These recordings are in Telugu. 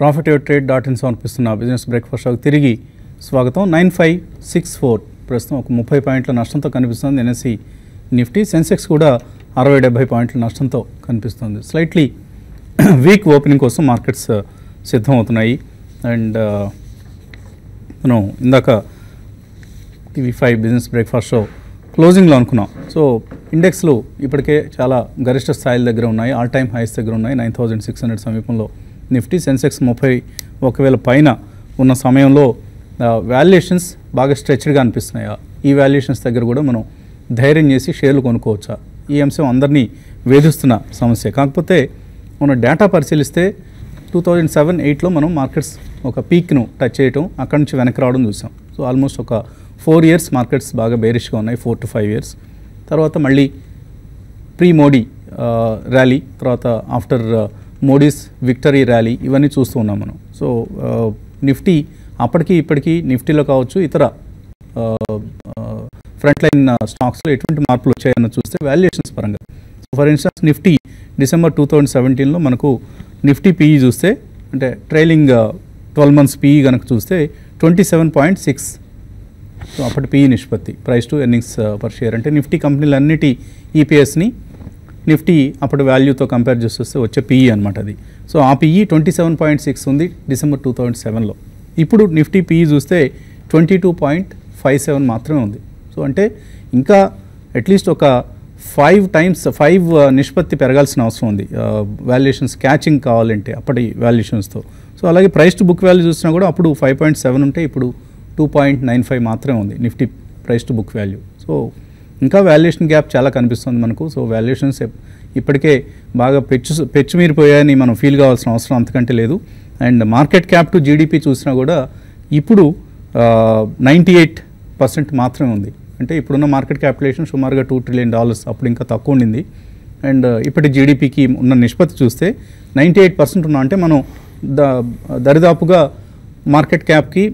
Profit your trade dot in సమర్పిస్తున్న బిజినెస్ బ్రేక్ఫాస్ట్ షోకి తిరిగి స్వాగతం నైన్ ఫైవ్ సిక్స్ ఫోర్ ప్రస్తుతం ఒక ముప్పై పాయింట్ల నష్టంతో కనిపిస్తుంది ఎన్ఎస్సి నిఫ్టీ సెన్సెక్స్ కూడా అరవై డెబ్బై పాయింట్ల నష్టంతో కనిపిస్తుంది స్లైట్లీ వీక్ ఓపెనింగ్ కోసం మార్కెట్స్ సిద్ధం అవుతున్నాయి అండ్ మనం ఇందాక TV five business breakfast show క్లోజింగ్లో అనుకున్నాం సో ఇండెక్స్లు ఇప్పటికే చాలా గరిష్ట స్థాయిల దగ్గర ఉన్నాయి ఆల్ టైమ్ హైస్ దగ్గర ఉన్నాయి నైన్ థౌజండ్ సిక్స్ హండ్రెడ్ సమీపంలో నిఫ్టీ సెన్సెక్స్ ముప్పై ఒకవేళ పైన ఉన్న సమయంలో వాల్యుయేషన్స్ బాగా స్ట్రెచ్డ్గా అనిపిస్తున్నాయా ఈ వాల్యుయేషన్స్ దగ్గర కూడా మనం ధైర్యం చేసి షేర్లు కొనుక్కోవచ్చా ఈ అంశం అందరినీ వేధిస్తున్న సమస్య కాకపోతే మనం డేటా పరిశీలిస్తే టూ థౌజండ్ సెవెన్ ఎయిట్లో మనం మార్కెట్స్ ఒక పీక్ను టచ్ చేయటం అక్కడి నుంచి వెనక్కి రావడం చూసాం సో ఆల్మోస్ట్ ఒక ఫోర్ ఇయర్స్ మార్కెట్స్ బాగా బేరిష్గా ఉన్నాయి ఫోర్ టు ఫైవ్ ఇయర్స్ తర్వాత మళ్ళీ ప్రీ మోడీ ర్యాలీ తర్వాత ఆఫ్టర్ మోడీస్ విక్టరీ ర్యాలీ ఇవన్నీ చూస్తూ ఉన్నాం మనం సో నిఫ్టీ అప్పటికి ఇప్పటికీ నిఫ్టీలో కావచ్చు ఇతర ఫ్రంట్ లైన్ స్టాక్స్లో ఎటువంటి మార్పులు వచ్చాయన్న చూస్తే వాల్యుయేషన్స్ పరంగా for instance Nifty December two thousand సెవెంటీన్లో మనకు నిఫ్టీ పీఈ చూస్తే అంటే ట్రైలింగ్ ట్వెల్వ్ మంత్స్ పీఈ కనుక చూస్తే twenty seven point six so అప్పటి పీఈ నిష్పత్తి price to earnings per share అంటే నిఫ్టీ కంపెనీలు అన్నిటి ఈపీఎస్ని నిఫ్టీ అప్పటి వాల్యూతో కంపేర్ చేస్తే వచ్చే పీఈ అనమాట అది సో ఆ PE twenty seven point six ఉంది డిసెంబర్ టూ థౌజండ్ సెవెన్లో ఇప్పుడు నిఫ్టీ పీఈ చూస్తే twenty two point five seven మాత్రమే ఉంది సో అంటే ఇంకా అట్లీస్ట్ ఒక ఫైవ్ టైమ్స్ ఫైవ్ నిష్పత్తి పెరగాల్సిన అవసరం ఉంది వాల్యుయేషన్స్ క్యాచింగ్ కావాలంటే అప్పటి వాల్యుయేషన్స్తో సో అలాగే ప్రైస్ టు బుక్ వాల్యూ చూసినా కూడా అప్పుడు ఫైవ్ పాయింట్ సెవెన్ ఉంటే ఇప్పుడు టూ పాయింట్ నైన్ ఫైవ్ మాత్రమే ఉంది Nifty price to book value so ఇంకా వాల్యుయేషన్ గ్యాప్ చాలా కనిపిస్తుంది మనకు సో వాల్యుయేషన్స్ ఇప్పటికే బాగా పెచ్చు పెచ్చు మీరిపోయాయని మనం ఫీల్ కావాల్సిన అవసరం అంతకంటే లేదు and market cap to GDP చూసినా కూడా ఇప్పుడు నైంటీ ఎయిట్ పర్సెంట్ మాత్రమే ఉంది అంటే ఇప్పుడున్న మార్కెట్ క్యాపిటలేషన్ సుమారుగా టూ ట్రిలియన్ డాలర్స్ అప్పుడు ఇంకా తక్కువ ఉండింది అండ్ ఇప్పటి జీడిపికి ఉన్న నిష్పత్తి చూస్తే నైంటీ ఎయిట్ పర్సెంట్ ఉన్నా అంటే మనం ద దరిదాపుగా మార్కెట్ క్యాప్కి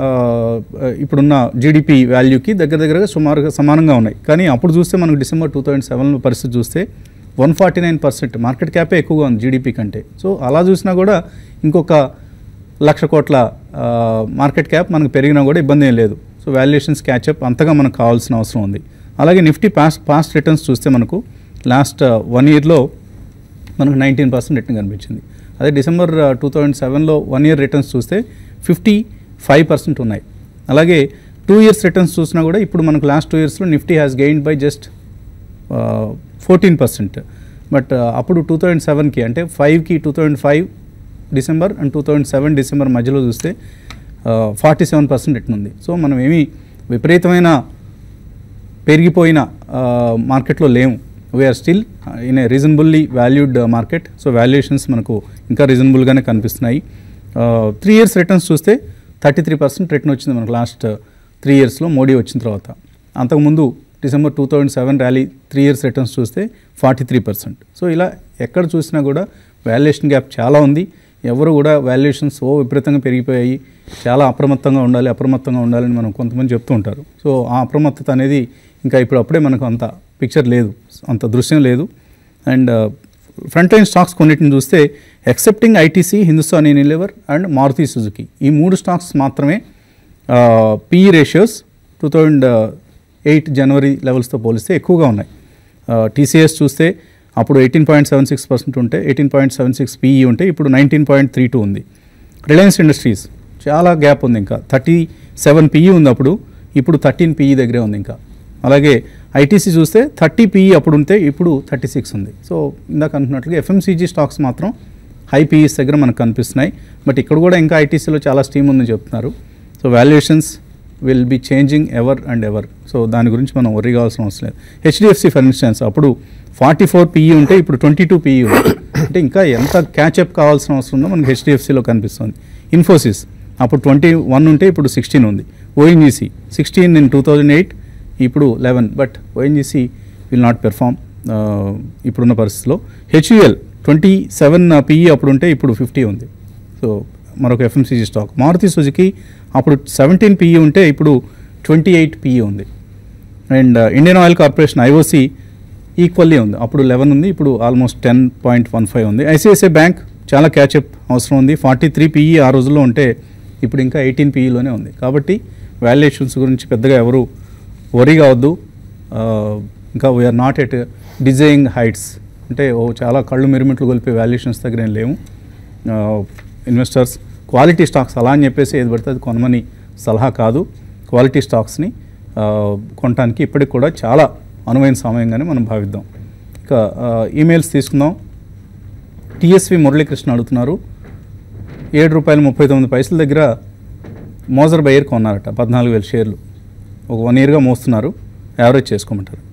ఇప్పుడున్న జీడిపి వాల్యూకి దగ్గర దగ్గరగా సుమారుగా సమానంగా ఉన్నాయి కానీ అప్పుడు చూస్తే మనకు డిసెంబర్ టూ థౌజండ్ సెవెన్ పరిస్థితి చూస్తే one forty nine percent market క్యాపే ఎక్కువగా ఉంది జీడిపి కంటే సో అలా చూసినా కూడా ఇంకొక లక్ష కోట్ల మార్కెట్ క్యాప్ మనకు పెరిగినా కూడా ఇబ్బంది ఏం లేదు సో వాల్యుయేషన్స్ క్యాచప్ అంతగా మనకు కావాల్సిన అవసరం ఉంది అలాగే నిఫ్టీ పాస్ట్ పాస్ట్ రిటర్న్స్ చూస్తే మనకు లాస్ట్ వన్ ఇయర్లో మనకు నైన్టీన్ పర్సెంట్ రిటర్న్ కనిపించింది అదే డిసెంబర్ టూ థౌజండ్ సెవెన్లో వన్ ఇయర్ రిటర్న్స్ చూస్తే ఫిఫ్టీ ఫైవ్ పర్సెంట్ ఉన్నాయి అలాగే టూ ఇయర్స్ రిటర్న్స్ చూసినా కూడా ఇప్పుడు మనకు లాస్ట్ టూ ఇయర్స్లో Nifty has gained by just fourteen percent but అప్పుడు టూ థౌజండ్ సెవెన్కి అంటే ఫైవ్కి two thousand five December and two thousand seven December మధ్యలో చూస్తే ఫార్టీ సెవెన్ పర్సెంట్ రిటర్న్ ఉంది సో మనం ఏమీ విపరీతమైన పెరిగిపోయిన మార్కెట్లో లేము we are still in a reasonably valued market so valuations మనకు ఇంకా రీజనబుల్గానే కనిపిస్తున్నాయి త్రీ ఇయర్స్ రిటర్న్స్ చూస్తే థర్టీ త్రీ పర్సెంట్ రిటర్న్ వచ్చింది మనకు లాస్ట్ త్రీ ఇయర్స్లో మోడీ వచ్చిన తర్వాత అంతకుముందు December two thousand seven rally three years returns చూస్తే ఫార్టీ త్రీ పర్సెంట్ సో ఇలా ఎక్కడ చూసినా కూడా వాల్యుయేషన్ గ్యాప్ చాలా ఉంది ఎవరు కూడా వాల్యుయేషన్స్ ఓ విపరీతంగా పెరిగిపోయాయి చాలా అప్రమత్తంగా ఉండాలి అప్రమత్తంగా ఉండాలని మనం కొంతమంది చెప్తూ ఉంటారు సో ఆ అప్రమత్తత అనేది ఇంకా ఇప్పుడు అప్పుడే మనకు అంత పిక్చర్ లేదు అంత దృశ్యం లేదు అండ్ ఫ్రంట్ లైన్ స్టాక్స్ కొన్నిటిని చూస్తే excepting ITC Hindustan Unilever and Maruti Suzuki ఈ మూడు స్టాక్స్ మాత్రమే PE ratios two thousand eight January లెవెల్స్తో పోలిస్తే ఎక్కువగా ఉన్నాయి టీసీఎస్ చూస్తే అప్పుడు eighteen point seven six percent ఉంటే eighteen point seven six PE ఉంటే ఇప్పుడు నైన్టీన్ పాయింట్ త్రీ టూ ఉంది రిలయన్స్ ఇండస్ట్రీస్ చాలా గ్యాప్ ఉంది ఇంకా థర్టీ సెవెన్ పీఈ ఉంది అప్పుడు ఇప్పుడు థర్టీన్ పీఈ దగ్గరే ఉంది ఇంకా అలాగే ఐటీసీ చూస్తే థర్టీ పీఈ అప్పుడు ఉంటే ఇప్పుడు థర్టీ సిక్స్ ఉంది సో ఇందాక అనుకున్నట్లుగా ఎఫ్ఎంసీజీ స్టాక్స్ మాత్రం హై పీఈస్ దగ్గర మనకు కనిపిస్తున్నాయి బట్ ఇక్కడ కూడా ఇంకా ఐటీసీలో చాలా స్టీమ్ ఉందని చెప్తున్నారు so valuations will be changing ever and ever so దాని గురించి మనం worry కావాల్సిన అవసరం లేదు హెచ్డిఎఫ్సి ఫర్ ఇన్స్టెన్స్ అప్పుడు ఫార్టీ ఫోర్ పీఈ ఉంటే ఇప్పుడు ట్వంటీ టూ పీఈ ఉంది అంటే ఇంకా ఎంత క్యాచప్ కావాల్సిన అవసరం ఉందో మనకి హెచ్డిఎఫ్సిలో కనిపిస్తుంది ఇన్ఫోసిస్ అప్పుడు ట్వంటీ వన్ ఉంటే ఇప్పుడు సిక్స్టీన్ ఉంది ONGC sixteen in two thousand eight ఇప్పుడు eleven but ONGC will not perform ఇప్పుడున్న పరిస్థితిలో హెచ్యుఎల్ ట్వంటీ సెవెన్ పీఈ అప్పుడు ఉంటే ఇప్పుడు ఫిఫ్టీ ఉంది సో మరొక ఎఫ్ఎంసీజీ స్టాక్ మారుతి సుజుకి అప్పుడు సెవెంటీన్ పీఈ ఉంటే ఇప్పుడు ట్వంటీ ఎయిట్ పీఈ ఉంది and Indian Oil Corporation IOC equally ఉంది అప్పుడు లెవెన్ ఉంది ఇప్పుడు almost ten point one five ఉంది ఐసిఐసిఐ బ్యాంక్ చాలా క్యాచప్ అవసరం ఉంది ఫార్టీ త్రీ పీఈ ఆ రోజుల్లో ఉంటే ఇప్పుడు ఇంకా ఎయిటీన్ పీఈలోనే ఉంది కాబట్టి వాల్యుయేషన్స్ గురించి పెద్దగా ఎవరు వరీ కావద్దు ఆ, ఇంకా we are not at dizzying heights అంటే ఓ చాలా కళ్ళు మిరుమిట్లు కొలిపే వాల్యుయేషన్స్ దగ్గర ఏం లేము ఇన్వెస్టర్స్ క్వాలిటీ స్టాక్స్ అలా అని చెప్పేసి ఏది పడితే అది కొనమని సలహా కాదు క్వాలిటీ స్టాక్స్ని ఆ, కొనడానికి ఇప్పటికి కూడా చాలా అనువైన సమయంగానే మనం భావిద్దాం ఇక ఆ, ఈమెయిల్స్ తీసుకుందాం టిఎస్వి మురళీకృష్ణ అడుగుతున్నారు ఏడు రూపాయలు ముప్పై తొమ్మిది పైసల దగ్గర మోజర్ బయర్ కొన్నారట పద్నాలుగు వేల షేర్లు ఒక వన్ ఇయర్గా మోస్తున్నారు యావరేజ్ చేసుకోమంటారు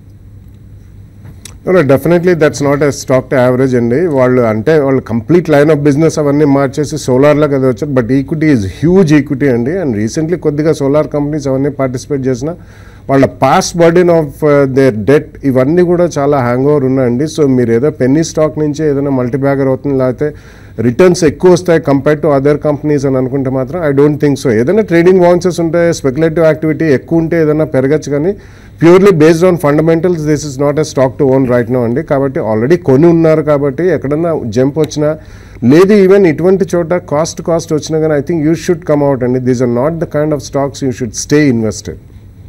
definitely that's not a stock to average అండి వాళ్ళు అంటే వాళ్ళు కంప్లీట్ లైన్ ఆఫ్ బిజినెస్ అవన్నీ మార్చేసి సోలార్లో కదా వచ్చారు but equity is huge equity అండి అండ్ రీసెంట్లీ కొద్దిగా సోలార్ కంపెనీస్ అవన్నీ పార్టిసిపేట్ చేసిన వాళ్ళ past burden of their debt ఇవన్నీ కూడా చాలా హ్యాంగ్ ఓవర్ ఉన్నాయండి సో మీరు ఏదో పెన్నీ స్టాక్ నుంచి ఏదైనా మల్టీబ్యాగర్ అవుతుంది లేకపోతే రిటర్న్స్ ఎక్కువ వస్తాయి కంపేర్ టు అదర్ కంపెనీస్ అని అనుకుంటే మాత్రం ఐ డోంట్ థింక్ సో ఏదైనా ట్రేడింగ్ వాన్సెస్ ఉంటాయి స్పెక్యులేటివ్ యాక్టివిటీ ఎక్కువ ఉంటే ఏదైనా పెరగచ్చు కానీ purely based on fundamentals this is not a stock to own right no అండి కాబట్టి ఆల్రెడీ కొని ఉన్నారు కాబట్టి ఎక్కడన్నా జంప్ వచ్చినా లేదు ఈవెన్ ఇటువంటి చోట కాస్ట్ కాస్ట్ వచ్చినా కానీ I think you should come out అండి these are not the kind of stocks you should stay invested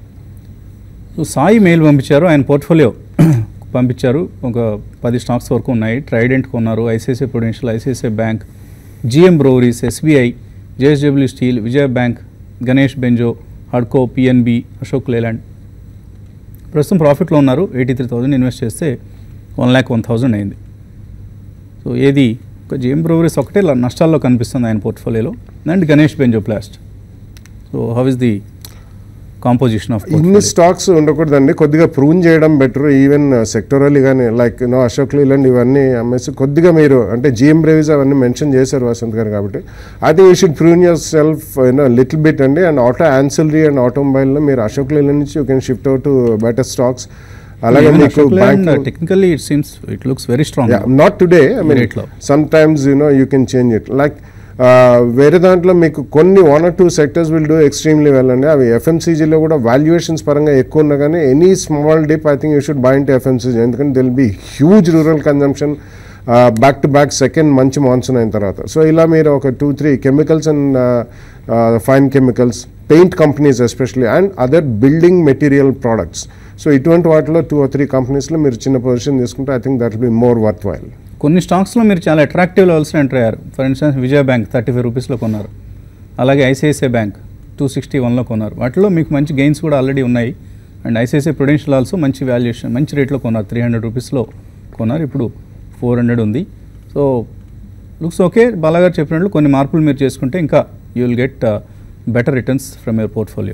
so Sai mail పంపించారు ఆయన పోర్ట్ఫోలియో పంపించారు ఒక పది స్టాక్స్ వరకు ఉన్నాయి ట్రైడెంట్ కొన్నారు ICICI Prudential ICICI bank GM Breweries SBI JSW steel Vijaya bank Ganesh Benzo హడ్కో పిఎన్బి అశోక్ లేలాండ్ ప్రస్తుతం ప్రాఫిట్లో ఉన్నారు ఎయిటీ త్రీ థౌజండ్ ఇన్వెస్ట్ చేస్తే వన్ ల్యాక్ వన్ థౌజండ్ అయింది సో ఏది ఒక జిఎం బ్రోవరీస్ ఒకటే ల- నష్టాల్లో కనిపిస్తుంది ఆయన పోర్ట్ఫోలియోలో and Ganesh Benzoplast so how is the composition of ఇన్ని స్టాక్స్ ఉండకూడదండి కొద్దిగా ప్రూన్ చేయడం బెటర్ ఈవెన్ సెక్టరల్ కానీ లైక్ నో అశోక్ లీలాండ్ ఇవన్నీ అమ్మేసి కొద్దిగా మీరు అంటే జిఎం బ్రేవీస్ అవన్నీ మెన్షన్ చేశారు వసంత్ గారు కాబట్టి I think you should prune yourself you know little bit అండి అండ్ ఆటో ఆన్సిలరీ అండ్ ఆటోమొబైల్లో మీరు అశోక్ లీలాండ్ నుంచి you can shift out to better stocks అలాగే మీకు bank technically it seems it looks very strong yeah not today i mean Rate low. sometimes you know you can change it like uh, వేరే దాంట్లో మీకు కొన్ని one or two sectors will do extremely well అండి అవి ఎఫ్ఎంసీజీలో కూడా వాల్యుయేషన్స్ పరంగా ఎక్కువ ఉన్నా కానీ any small dip I think you should buy into FMCG ఎందుకంటే there'll be huge rural consumption back to back second మంచి మాన్సూన్ అయిన తర్వాత సో ఇలా మీరు ఒక two three chemicals and fine chemicals paint companies especially and other building material products so ఇటువంటి వాటిలో టూ ఆర్ త్రీ కంపెనీస్లో మీరు చిన్న పొజిషన్ తీసుకుంటే I think that will be more worthwhile కొన్ని స్టాక్స్లో మీరు చాలా అట్రాక్టివ్ లెవెల్స్లో ఎంటర్ అయ్యారు for instance Vijaya bank thirty five రూపీస్లో కొన్నారు అలాగే ఐసిఐసిఐ బ్యాంక్ టూ సిక్స్టీ వన్లో కొన్నారు వాటిలో మీకు మంచి గెయిన్స్ కూడా ఆల్రెడీ ఉన్నాయి అండ్ ఐసిఐసిఐ ప్రొడెన్షియల్ ఆల్సో మంచి వాల్యుయేషన్ మంచి రేట్లో కొన్నారు త్రీ హండ్రెడ్ రూపీస్లో కొన్నారు ఇప్పుడు ఫోర్ హండ్రెడ్ ఉంది సో లుక్స్ ఓకే బాలాగారు చెప్పినట్లు కొన్ని మార్పులు మీరు చేసుకుంటే ఇంకా you will get better returns from your portfolio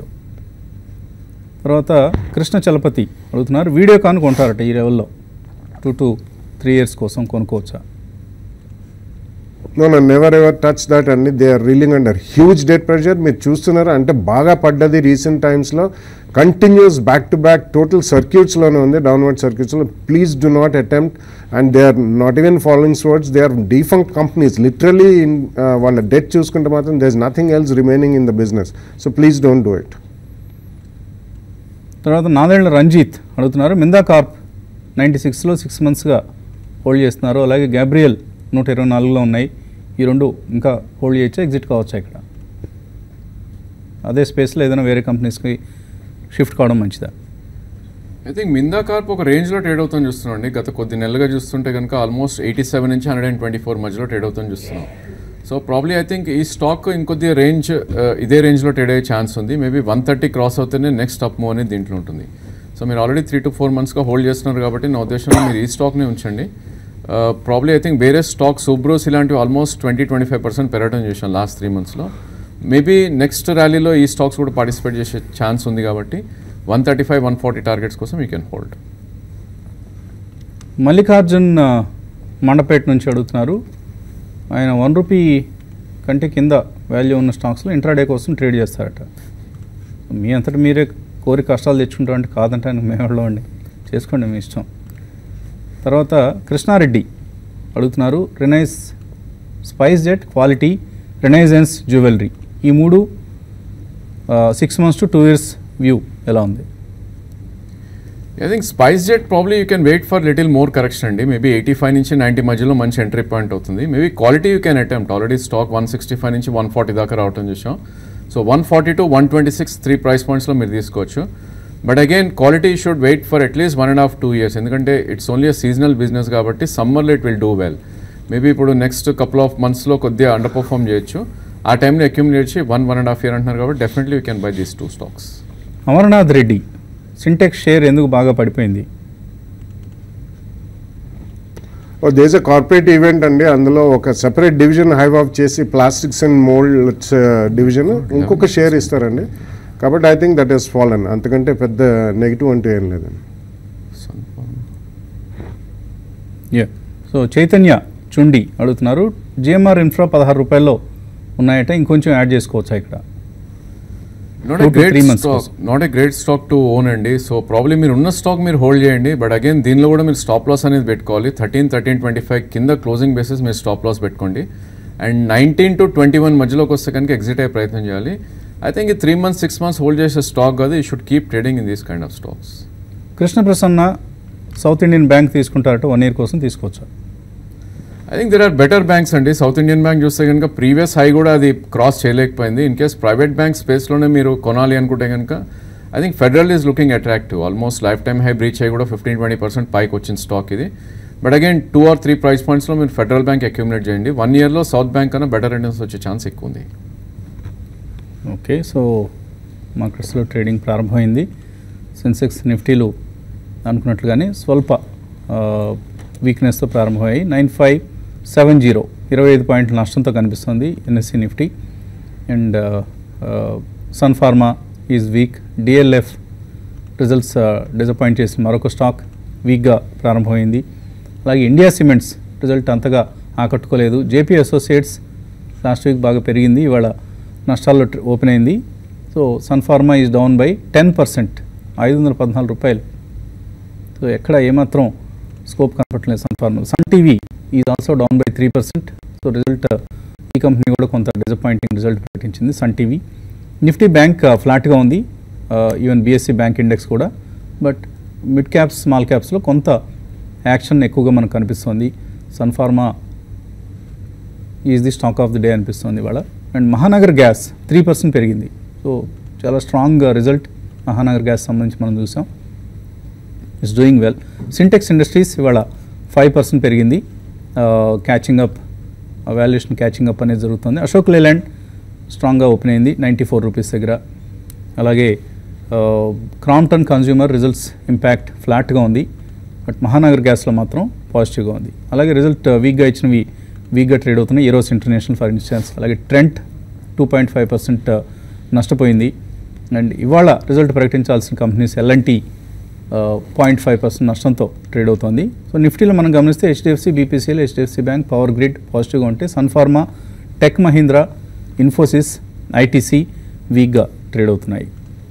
తర్వాత కృష్ణ చలపతి అడుగుతున్నారు వీడియో కాన్ కొంటారట ఈ లెవెల్లో టూ టు త్రీ ఇయర్స్ కోసం కొనుక్కోవచ్చా no no never ever touch that అండి they are reeling under huge debt pressure మీరు చూస్తున్నారు అంటే బాగా పడ్డది రీసెంట్ టైమ్స్లో continues back to back total సర్క్యూట్స్లోనే ఉంది డౌన్వర్డ్ సర్క్యూట్స్లో please do not attempt and they are not even following swords they are defunct companies literally వాళ్ళ డెట్ చూసుకుంటే మాత్రం there is nothing else remaining in the business so please don't do it తర్వాత నాదేళ్ల రంజిత్ అడుగుతున్నారు మిందా కార్ప్ నైంటీ సిక్స్లో సిక్స్ మంత్స్గా హోల్డ్ చేస్తున్నారు అలాగే గ్యాబ్రియల్ నూట ఇరవై నాలుగులో ఉన్నాయి ఈ రెండు ఇంకా హోల్డ్ చేయొచ్చా ఎగ్జిట్ కావచ్చా ఇక్కడ అదే స్పేస్లో ఏదైనా వేరే కంపెనీస్కి షిఫ్ట్ కావడం మంచిదా ఐ థింక్ మిందా కార్ప్ ఒక రేంజ్లో ట్రేడ్ అవుతాం చూస్తున్నాం గత కొద్ది నెలలుగా చూస్తుంటే కనుక ఆల్మోస్ట్ ఎయిటీ సెవెన్ నుంచి హండ్రెడ్ అండ్ ట్వంటీ ఫోర్ మధ్యలో ట్రేడ్ అవుతాం చూస్తున్నాం సో ప్రాబ్లీ ఐ థింక్ ఈ స్టాక్ ఇంకొద్ది రేంజ్ ఇదే రేంజ్లో ట్రేడ్ అయ్యే ఛాన్స్ ఉంది మేబీ వన్ థర్టీ క్రాస్ అవుతేనే నెక్స్ట్ అప్ మూవ్ అనేది దీంట్లో ఉంటుంది సో మీరు ఆల్రెడీ త్రీ టు ఫోర్ మంత్స్గా హోల్డ్ చేస్తున్నారు కాబట్టి నా ఉద్దేశంలో మీరు ఈ స్టాక్ని ఉంచండి ప్రాబ్లీ ఐ థింక్ వేరే స్టాక్ సూబ్రోస్ ఇలాంటివి almost twenty twenty five percent పెరగడం చేశాను లాస్ట్ త్రీ మంత్స్లో మేబీ నెక్స్ట్ ర్యాలీలో ఈ స్టాక్స్ కూడా పార్టిసిపేట్ చేసే ఛాన్స్ ఉంది కాబట్టి one thirty five one forty targets కోసం యూ కెన్ హోల్డ్ మల్లికార్జున్ ఆ, మండపేట నుంచి అడుగుతున్నారు ఆయన వన్ రూపీ కంటే కింద వాల్యూ ఉన్న స్టాక్స్లో ఇంట్రాడే కోసం ట్రేడ్ చేస్తారట మీ అంతటా మీరే కోరి కష్టాలు తెచ్చుకుంటారంటే కాదంటే మేము వెళ్ళండి చేసుకోండి మీ ఇష్టం తర్వాత కృష్ణారెడ్డి అడుగుతున్నారు రినైజ్ SpiceJet quality Renaissance jewellery ఈ మూడు six months to two years view ఎలా ఉంది I think SpiceJet probably you can wait for little more correction అండి మేబీ ఎయిటీ ఫైవ్ నుంచి నైంటీ మధ్యలో మంచి ఎంట్రీ పాయింట్ అవుతుంది maybe quality you can attempt already stock one sixty five నుంచి వన్ ఫార్టీ దాకా రావటం చూసాం so one forty to one twenty six three price పాయింట్స్లో మీరు తీసుకోవచ్చు but again quality should wait for at least one and half two years ఎందుకంటే it's only a seasonal business కాబట్టి సమ్మర్లో it will do well maybe ఇప్పుడు నెక్స్ట్ కపుల్ ఆఫ్ మంత్స్లో కొద్దిగా అండర్ పర్ఫామ్ చేయొచ్చు ఆ టైంలో అక్యూమిలేట్ చేసి one one and half year అంటున్నారు కాబట్టి definitely you can buy these two stocks Amarnath Reddy Sintex share ఎందుకు బాగా పడిపోయింది ఓ దేశ కార్పొరేట్ ఈవెంట్ అండి అందులో ఒక సెపరేట్ డివిజన్ హైవ్ ఆఫ్ చేసి ప్లాస్టిక్స్ అండ్ మోల్డ్స్ డివిజన్ ఇంకొక షేర్ ఇస్తారండి కాబట్టి I think that is fallen అంతకంటే పెద్ద నెగిటివ్ అంటే ఏం లేదండి యా సో చైతన్య చుండి అడుగుతున్నారు జిఎంఆర్ ఇన్ఫ్రా పదహారు రూపాయల్లో ఉన్నాయట ఇంకొంచెం యాడ్ చేసుకోవచ్చా ఇక్కడ not Two a to three great months stock కోసం. Not a great stock to own అండి సో ప్రాబ్లీ మీరు ఉన్న స్టాక్ మీరు హోల్డ్ చేయండి బట్ అగైన్ దీనిలో కూడా మీరు స్టాప్ లాస్ అనేది పెట్టుకోవాలి థర్టీన్ థర్టీన్ ట్వంటీ ఫైవ్ కింద క్లోజింగ్ బేసిస్ మీరు స్టాప్ లాస్ పెట్టుకోండి and nineteen to twenty one మధ్యలోకి వస్తే కనుక ఎగ్జిట్ అయ్యే ప్రయత్నం చేయాలి ఐ థింక్ ఈ three months six months hold చేసే స్టాక్ కాదు ఈ should keep trading in these kind of stocks Krishna Prasanna South Indian Bank తీసుకుంటారట వన్ ఇయర్ కోసం తీసుకోవచ్చా I think there are better banks అండి సౌత్ ఇండియన్ బ్యాంక్ చూస్తే కనుక ప్రీవియస్ హై కూడా అది క్రాస్ చేయలేకపోయింది ఇన్ కేస్ ప్రైవేట్ బ్యాంక్ స్పేస్లోనే మీరు కొనాలి అనుకుంటే కనుక I think Federal is looking attractive almost lifetime high breach అయ్యి కూడా ఫిఫ్టీన్ ట్వంటీ పర్సెంట్ పైకి వచ్చిన స్టాక్ ఇది but again two or three price పాయింట్స్లో మీరు ఫెడరల్ బ్యాంక్ అక్యూమిలేట్ చేయండి వన్ ఇయర్లో సౌత్ బ్యాంక్ కన్నా బెటర్ రిటర్న్స్ వచ్చే ఛాన్స్ ఎక్కువ ఉంది ఓకే సో మార్కెట్స్లో ట్రేడింగ్ ప్రారంభమైంది సెన్సెక్స్ నిఫ్టీలు అనుకున్నట్లుగానే స్వల్ప వీక్నెస్తో ప్రారంభమయ్యాయి నైన్ ఫైవ్ సెవెన్ జీరో ఇరవై ఐదు పాయింట్ల నష్టంతో కనిపిస్తుంది NSC Nifty and Sun Pharma is weak DLF results disappoint చేసిన మరొక స్టాక్ వీక్గా ప్రారంభమైంది అలాగే ఇండియా సిమెంట్స్ రిజల్ట్ అంతగా ఆకట్టుకోలేదు జేపీ అసోసియేట్స్ లాస్ట్ వీక్ బాగా పెరిగింది ఇవాళ నష్టాల్లో ట్ర- ఓపెన్ అయింది so Sun Pharma is down by ten percent ఐదు వందల పద్నాలుగు రూపాయలు సో ఎక్కడ ఏమాత్రం స్కోప్ కనపడలేదు Sun Pharma Sun TV is also down by three percent so result ఈ కంపెనీ కూడా కొంత డిసప్పాయింటింగ్ రిజల్ట్ ప్రకటించింది సన్ టీవీ నిఫ్టీ బ్యాంక్ ఫ్లాట్గా ఉంది ఈవెన్ బీఎస్సీ బ్యాంక్ ఇండెక్స్ కూడా బట్ మిడ్ క్యాప్స్ స్మాల్ క్యాప్స్లో కొంత యాక్షన్ ఎక్కువగా మనకు కనిపిస్తుంది Sun Pharma is the stock of the day అనిపిస్తుంది ఇవాళ and Mahanagar gas three percent పెరిగింది సో చాలా స్ట్రాంగ్ రిజల్ట్ మహానగర్ గ్యాస్ సంబంధించి మనం చూసాం it's doing well Sintex industries ఇవాళ ఫైవ్ పర్సెంట్ పెరిగింది catching up valuation catching up అనేది జరుగుతుంది అశోక్ లేలాండ్ స్ట్రాంగ్గా ఓపెన్ అయింది నైంటీ ఫోర్ రూపీస్ దగ్గర అలాగే క్రాంప్టన్ కన్జ్యూమర్ రిజల్ట్స్ ఇంపాక్ట్ ఫ్లాట్గా ఉంది బట్ మహానగర్ గ్యాస్లో మాత్రం పాజిటివ్గా ఉంది అలాగే రిజల్ట్ వీక్గా ఇచ్చినవి వీక్గా ట్రేడ్ అవుతున్నాయి ఈరోస్ ఇంటర్నేషనల్ ఫర్ ఇన్స్టెన్స్ అలాగే Trent two point five percent నష్టపోయింది అండ్ ఇవాళ రిజల్ట్ ప్రకటించాల్సిన companies L and T point five percent నష్టంతో ట్రేడ్ అవుతోంది సో నిఫ్టీలో మనం గమనిస్తే HDFC BPCL HDFC bank power grid పాజిటివ్గా ఉంటే Sun Pharma Tech Mahindra Infosys ITC వీక్గా ట్రేడ్ అవుతున్నాయి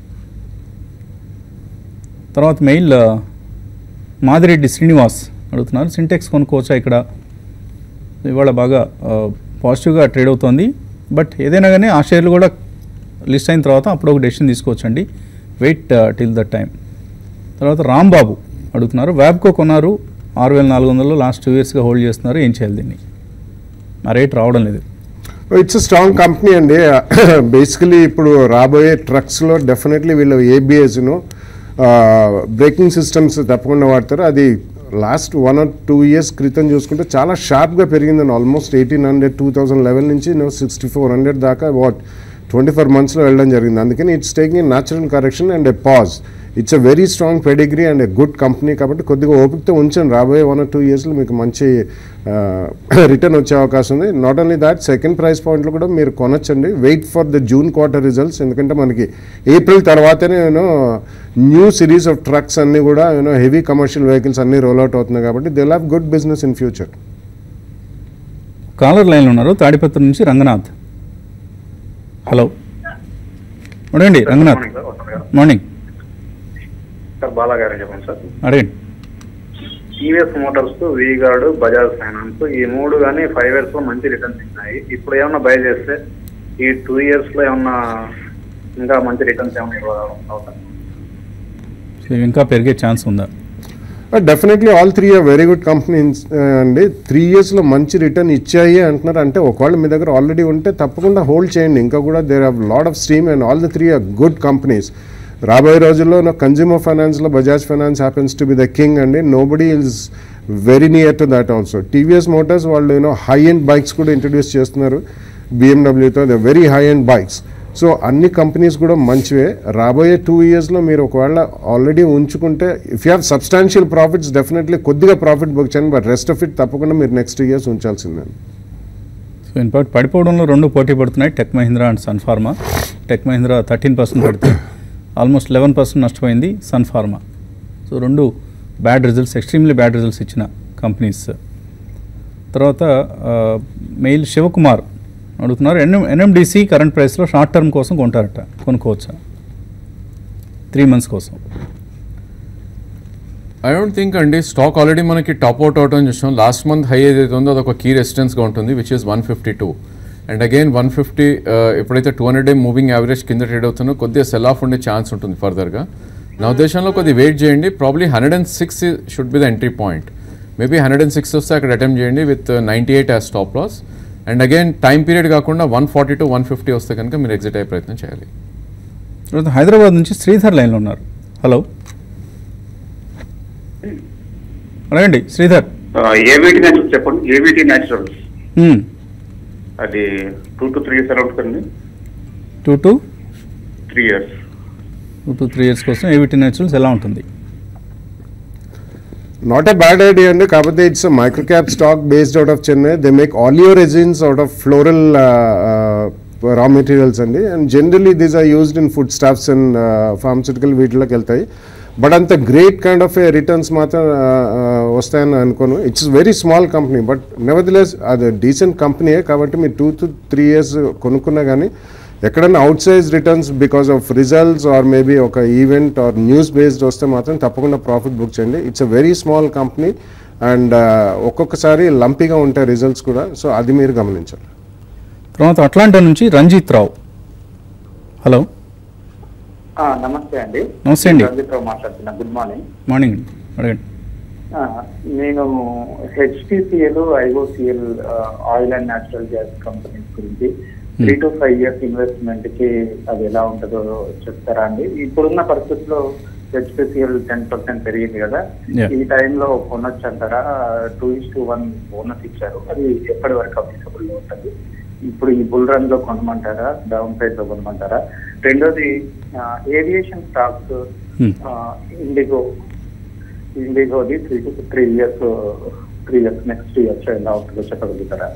తర్వాత మెయిల్ ఆ, మాదిరెడ్డి శ్రీనివాస్ అడుగుతున్నారు సింటెక్స్ కొనుక్కోవచ్చా ఇక్కడ ఇవాళ బాగా ఆ, పాజిటివ్గా ట్రేడ్ అవుతోంది బట్ ఏదైనా కానీ ఆ షేర్లు కూడా లిస్ట్ అయిన తర్వాత అప్పుడు ఒక డెసిషన్ తీసుకోవచ్చండి వెయిట్ టిల్ దట్ టైం తర్వాత రాంబాబు అడుగుతున్నారు వ్యాబ్కో కొన్నారు ఆరు వేల నాలుగు వందలు లాస్ట్ టూ ఇయర్స్గా హోల్డ్ చేస్తున్నారు ఏం చేయాలి దీన్ని ఆ రేట్ రావడం లేదు ఇట్స్ స్ట్రాంగ్ కంపెనీ అండి బేసికలీ ఇప్పుడు రాబోయే ట్రక్స్లో డెఫినెట్లీ వీళ్ళు ఏబిఎస్ను బ్రేకింగ్ సిస్టమ్స్ తప్పకుండా వాడతారు అది last one or two years క్రితం చూసుకుంటే చాలా షార్ప్గా పెరిగిందండి almost eighteen hundred two thousand level నుంచి సిక్స్టీ ఫోర్ హండ్రెడ్ దాకా వాట్ ట్వంటీ ఫోర్ మంత్స్లో వెళ్ళడం జరిగింది అందుకని it's taking natural correction and a pause it's a very strong pedigree and a good company కాబట్టి కొద్దిగా ఓపికతో ఉంచండి రాబోయే వన్ ఆర్ టూ ఇయర్స్లో మీకు మంచి రిటర్న్ వచ్చే అవకాశం ఉంది not only that second price పాయింట్లో కూడా మీరు కొనొచ్చండి wait for the June quarter results ఎందుకంటే మనకి ఏప్రిల్ తర్వాతనే you know new series of trucks అన్నీ కూడా యూనో హెవీ కమర్షియల్ వెహికల్స్ అన్నీ రోల్ అవుట్ అవుతున్నాయి కాబట్టి they have good business in future caller లైన్లో ఉన్నారు తాడిపత్రి నుంచి రంగనాథ్ హలో అడగండి రంగనాథ్ మార్నింగ్ సార్ వస్తుంది కదా మార్నింగ్ సార్ బాలా గారు చెప్పండి సార్ అడగండి TVS Motors V Guard Bajaj finance ఈ మూడు కానీ ఫైవ్ ఇయర్స్ లో మంచి రిటర్న్స్ ఇచ్చినాయి ఇప్పుడు ఏమన్నా బై చేస్తే ఈ టూ ఇయర్స్ లో ఏమన్నా ఇంకా మంచి రిటర్న్స్ ఏమన్నా ఇవ్వగలం సో ఇవి ఇంకా పెరిగే ఛాన్స్ ఉందా definitely all three are very good companies అండి త్రీ ఇయర్స్లో మంచి రిటర్న్ ఇచ్చాయి అంటున్నారు అంటే ఒకవేళ మీ దగ్గర ఆల్రెడీ ఉంటే తప్పకుండా హోల్డ్ చేయండి ఇంకా కూడా there have lot of stream and all the three are good companies రాబోయే రోజుల్లో నా కన్జ్యూమర్ ఫైనాన్స్లో Bajaj finance happens to be the king అండి nobody is very near to that also TVS Motors వాళ్ళు యూనో హై ఎండ్ బైక్స్ కూడా ఇంట్రడ్యూస్ చేస్తున్నారు బిఎండబ్ల్యూతో the very high end bikes so అన్ని కంపెనీస్ కూడా మంచివే రాబోయే టూ ఇయర్స్లో మీరు ఒకవేళ ఆల్రెడీ ఉంచుకుంటే if you have substantial profits definitely కొద్దిగా ప్రాఫిట్ బుక్ చేయండి బట్ రెస్ట్ ఆఫ్ ఇట్ తప్పకుండా మీరు నెక్స్ట్ ఇయర్స్ ఉంచాల్సిందే సో ఇన్ఫాక్ట్ పడిపోవడంలో రెండు పోటీ పడుతున్నాయి Tech Mahindra and Sun Pharma Tech Mahindra thirteen percent పడితే ఆల్మోస్ట్ లెవెన్ పర్సెంట్ నష్టపోయింది సన్ ఫార్మా సో రెండు bad results extremely bad results ఇచ్చిన కంపెనీస్ తర్వాత ఆ, మెయిల్ శివకుమార్ అడుగుతున్నారు ఎన్ఎం ఎన్ఎండిసి కరెంట్ ప్రైస్లో షార్ట్ టర్మ్ కోసం కొంటారట కొనుక్కోవచ్చా త్రీ మంత్స్ కోసం ఐ డోంట్ థింక్ అండి స్టాక్ ఆల్రెడీ మనకి టాప్ అవుట్ అవటం చూసాం లాస్ట్ మంత్ హై ఏదైతే ఉందో అదొక కీ రెసిస్టెన్స్గా ఉంటుంది which is one fifty two and again one fifty ఎప్పుడైతే two hundred day moving average కింద ట్రేడ్ అవుతుందో కొద్దిగా సెల్ ఆఫ్ ఉండే ఛాన్స్ ఉంటుంది ఫర్దర్గా నా ఉద్దేశంలో కొద్దిగా వెయిట్ చేయండి probably hundred and six should be the entry point maybe hundred and six వస్తే అక్కడ అటెంప్ట్ చేయండి with ninety eight as stop loss and again time period కాకుండా one forty to one fifty వస్తే కనుక మీరు ఎగ్జిట్ అయ్యే ప్రయత్నం చేయాలి తర్వాత హైదరాబాద్ నుంచి శ్రీధర్ లైన్లో ఉన్నారు హలో అడగండి శ్రీధర్ ఏవిటీ న్యాచురల్స్ చెప్పండి ఏవిటీ న్యాచురల్స్ మ్మ్. అది టూ టు త్రీ ఇయర్స్ అలా ఉంటుంది two to three years two to three years కోసం ఏవిటీ నేచురల్స్ ఎలా ఉంటుంది నాట్ ఎ బ్యాడ్ ఐడియా అండి కాకపోతే it's micro cap stock based out of Chennai they make oleo resins out of floral raw materials అండి and generally these are used in food stuffs and pharmaceutical వీటిలోకి వెళ్తాయి బట్ అంత గ్రేట్ కైండ్ ఆఫ్ రిటర్న్స్ మాత్రం uh, uh, వస్తాయని అనుకోను it's very small company but nevertheless అది డీసెంట్ కంపెనీయే కాబట్టి మీరు టూ టు త్రీ ఇయర్స్ కొనుక్కున్నా కానీ ఎక్కడైనా outsize returns because of results or maybe ఒక ఈవెంట్ ఆర్ న్యూస్ బేస్డ్ వస్తే మాత్రం తప్పకుండా ప్రాఫిట్ బుక్ చేయండి it's a very small company and ఒక్కొక్కసారి లంపీగా ఉంటాయి రిజల్ట్స్ కూడా సో అది మీరు గమనించాలి తర్వాత అట్లాంటా నుంచి రంజిత్ రావు హలో ఆ, నమస్తే అండి నమస్తే అండి. రంజిత్రావు మాట్లాడుతున్నా గుడ్ మార్నింగ్ మార్నింగ్ అడగండి ఆ, నేను HPCL IOCL oil and natural gas companies గురించి three to five years investment కి అది ఎలా ఉంటుందో చెప్తారా అండి ఇప్పుడున్న పరిస్థితుల్లో హెచ్పిసిఎల్ టెన్ పర్సెంట్ పెరిగింది కదా Yeah. ఈ టైంలో కొనొచ్చు అంటారా two is to one bonus ఇచ్చారు అది ఎప్పటి వరకు అప్లికబుల్ ఉంటుంది ఇప్పుడు ఈ బుల్ రన్ లో కొనమంటారా డౌన్ సైడ్ లో కొనమంటారా రెండోది ఏవియేషన్ స్టాక్స్ Hmm. ఇండిగో ఇండిగోది three to three years three years next years ఎలా ఉంటుందో చెప్పగలుగుతారా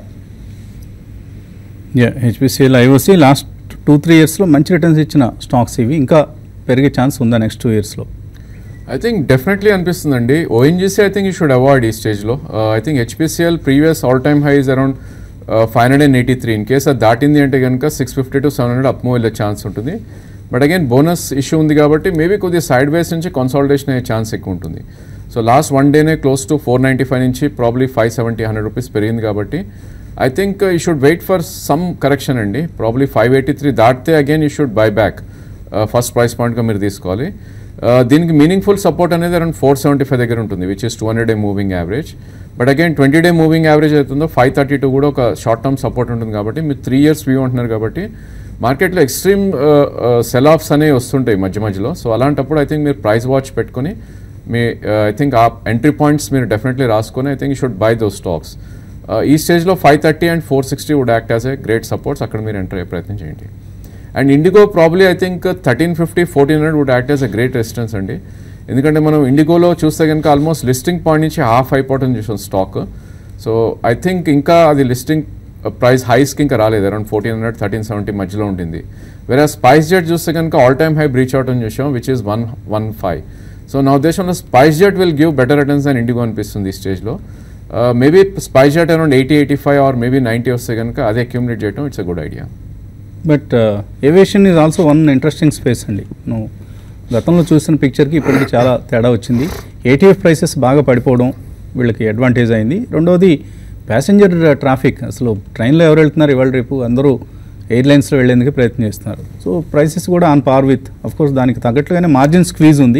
yeah HPCL IOC last two three ఇయర్స్లో మంచి రిటర్న్స్ ఇచ్చిన స్టాక్స్ ఇవి ఇంకా పెరిగే ఛాన్స్ ఉందా నెక్స్ట్ టూ ఇయర్స్లో ఐ థింక్ డెఫినెట్లీ అనిపిస్తుందండి ONGC I think you should avoid ఈ స్టేజ్లో I think HPCL previous all time highs around five hundred and eighty three in case అది దాటింది అంటే కనుక six fifty to seven hundred up move వెళ్ళే ఛాన్స్ ఉంటుంది బట్ అగైన్ బోనస్ ఇష్యూ ఉంది కాబట్టి మేబీ కొద్దిగా సైడ్ వేస్ నుంచి కన్సాలిడేషన్ అయ్యే ఛాన్స్ ఎక్కువ ఉంటుంది సో లాస్ట్ వన్ డేనే close to four ninety five నుంచి probably five seventy hundred rupees పెరిగింది కాబట్టి I think you should wait for some correction అండి ప్రాబ్లీ ఫైవ్ ఎయిటీ త్రీ దాటితే again you should buy back first price పాయింట్గా మీరు తీసుకోవాలి Uh, దీనికి మీనింగ్ఫుల్ సపోర్ట్ అనేది అరౌండ్ ఫోర్ సెవెంటీ ఫైవ్ దగ్గర ఉంటుంది which is two hundred day moving average but again twenty day moving average అవుతుందో ఫైవ్ థర్టీ టూ కూడా ఒక షార్ట్ టర్మ్ సపోర్ట్ ఉంటుంది కాబట్టి మీరు త్రీ ఇయర్స్ వ్యూ ఉంటున్నారు కాబట్టి మార్కెట్లో ఎక్స్ట్రీమ్ సెల్ ఆఫ్స్ అనేవి వస్తుంటాయి మధ్య మధ్యలో సో అలాంటప్పుడు ఐ థింక్ మీరు ప్రైస్ వాచ్ పెట్టుకొని మీ ఐ థింక్ ఆ ఎంట్రీ పాయింట్స్ మీరు డెఫినెట్లీ రాసుకొని I think you should buy those stocks ఈ స్టేజ్లో five thirty and four sixty would act as a great supports అక్కడ మీరు ఎంటర్ అయ్యే ప్రయత్నం చేయండి and IndiGo probably I think thirteen fifty fourteen hundred would act as a great resistance అండి ఎందుకంటే మనం ఇండిగోలో చూస్తే కనుక ఆల్మోస్ట్ లిస్టింగ్ పాయింట్ నుంచి హాఫ్ అయిపోవటం చూసాం స్టాక్ సో ఐ థింక్ ఇంకా అది లిస్టింగ్ ప్రైస్ హైస్కి ఇంకా రాలేదు around fourteen hundred thirteen seventy మధ్యలో ఉంటుంది వేరే స్పైస్ జెట్ చూస్తే కనుక ఆల్ టైమ్ హై బ్రీచ్ అవటం చూసాం which is one one five so నా ఉద్దేశంలో SpiceJet will give better returns అని ఇండిగో అనిపిస్తుంది ఈ స్టేజ్లో maybe SpiceJet around eighty eighty five or maybe ninety వస్తే కనుక అదే అక్యూమిలేట్ చేయడం it's a good idea but aviation is also one interesting space అండి నువ్వు గతంలో చూసిన పిక్చర్కి ఇప్పటికి చాలా తేడా వచ్చింది ఏటీఎఫ్ ప్రైసెస్ బాగా పడిపోవడం వీళ్ళకి అడ్వాంటేజ్ అయింది రెండవది ప్యాసింజర్ ట్రాఫిక్ అసలు ట్రైన్లో ఎవరు వెళ్తున్నారు ఇవాళ రేపు అందరూ ఎయిర్లైన్స్లో వెళ్ళేందుకు ప్రయత్నం చేస్తున్నారు సో ప్రైసెస్ కూడా on par with of course దానికి తగ్గట్లుగానే మార్జిన్ స్క్వీజ్ ఉంది